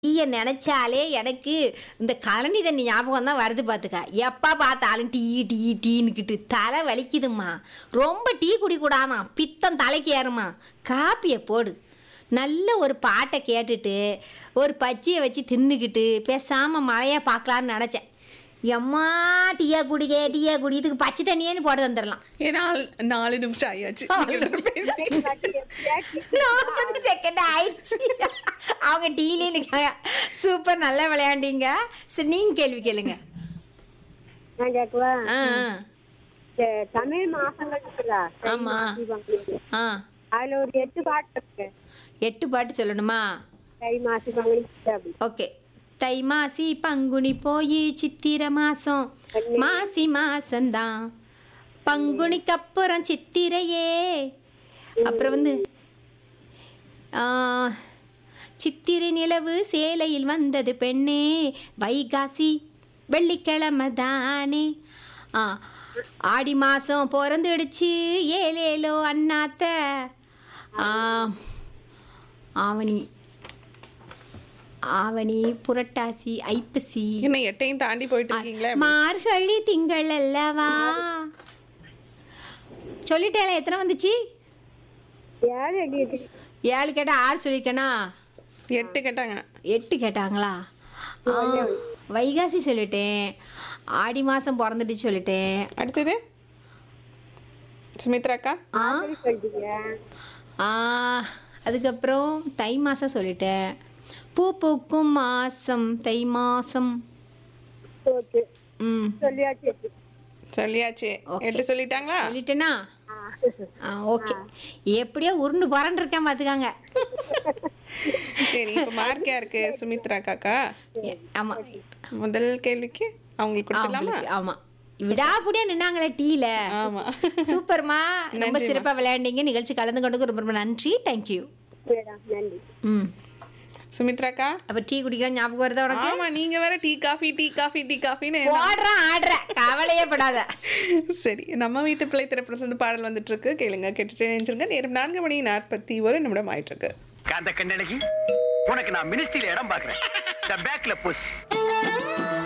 டீயை நினைச்சாலே எனக்கு இந்த கழனி தண்ணி ஞாபகம் தான் வருது பார்த்துக்க எப்போ பார்த்தாலும் டீ டீ டீன்னுக்கிட்டு தலை வலிக்குதும்மா ரொம்ப டீ குடிக்கூடாதான் பித்தம் தலைக்கு ஏறுமா காப்பியை போடு நல்ல ஒரு பாட்டை கேட்டுட்டு ஒரு பச்சியை வச்சு தின்னுக்கிட்டு பேசாமல் மழையாக பார்க்கலான்னு நினச்சேன் எம்மா டீயா குடிக்க டீயா குடி இதுக்கு பச்சை தண்ணியேன்னு போட்டு தந்துடலாம் ஏன்னா நாலு நிமிஷம் ஆயாச்சு நாலு நீங்க ரெண்டு பேசி. நாற்பது செகண்ட் ஆயிடுச்சு அவங்க டீலே இருக்காங்க சூப்பர் நல்லா விளையாண்டீங்க சரி நீங்க கேள்வி கேளுங்க நான் கேட்கவா ஆ இந்த தமிழ் மாசங்கள் இருக்குதா தை, ஆமா. மாசி, பங்குனி. ஆ அதுல ஒரு எட்டு பாட்டு இருக்கு எட்டு பாட்டு சொல்லணுமா தை மாசி பங்குனி சித்திரை அப்படி ஓகே தை மாசி பங்குனி போய் சித்திரை மாசம் மாசி மாசம்தான் பங்குனிக்கு அப்புறம் சித்திரையே அப்புறம் வந்து ஆ, சித்திரை நிலவு சேலையில் வந்தது பெண்ணே வைகாசி வெள்ளிக்கிழமை தானே ஆ ஆடி மாதம் பிறந்துடுச்சு ஏலேலோ அண்ணாத்த ஆ, ஆவணி ஆவணி புரட்டாசி ஐப்பசி என்ன எட்டையும் தாண்டி போயிட்டு இருக்கீங்களே மார்கழி திங்கள் அல்லவா சொல்லிட்டேல எத்தனை வந்துச்சு ஏழு அடி எட்டு ஏழு கேட்டா ஆறு சொல்லியிருக்கேனா எட்டு கேட்டாங்க எட்டு கேட்டாங்களா ஆ, வைகாசி சொல்லிட்டேன் ஆடி மாதம் பிறந்துட்டு சொல்லிட்டேன் அடுத்தது சுமித்ராக்கா ஆ சொல்லிட்டீங்க ஆ, அதுக்கப்புறம் தை மாதம் சொல்லிட்டேன் பூ பூக்கும் மாதம் தை மாதம் ஓகே ம் சொல்லியாச்சு எட்டு சொல்லியாச்சு Okay. எட்டு சொல்லிட்டாங்களா சொல்லிட்டேனா ஆ. ஆ ஓகே எப்படியோ உருண்டு புரண்டு இருக்கேன் பார்த்துக்காங்க சரி இப்போ மார்க் யாருக்கு சுமித்ரா காக்கா ஏ, ஆமா முதல் கேள்விக்கு அவங்களுக்கு கொடுத்துடலாமா அவங்களுக்கு, ஆமா விடாப்புடியா நின்னாங்களே டீல ஆமா சூப்பர்மா ரொம்ப நன்றிம்மா. சிறப்பா விளையாண்டீங்க நிகழ்ச்சி கலந்து கொண்டதுக்கு ரொம்ப ரொம்ப நன்றி தேங்க்யூ சரிடா நன்றி ம் சுமித்ராக்கா அப்ப டீ குடிக்கிற ஞாபகம் வருதா உனக்கு ஆமா நீங்க வேற tea coffee tea coffee tea காஃபின்னு போடுறேன் ஆடுறேன் கவலையே படாத சரி நம்ம வீட்டு பிள்ளை திரைப்படத்துல பாடல் வந்துட்டு இருக்கு கேளுங்க கேட்டுட்டு நினைச்சிருங்க நேரம் நான்கு மணி நாற்பத்தி ஒரு நிமிடம் ஆயிட்டு இருக்கு காந்த கண்ணழகி உனக்கு நான் மினிஸ்ட்ரியில இடம் பாக்குறேன் பேக்ல புஷ்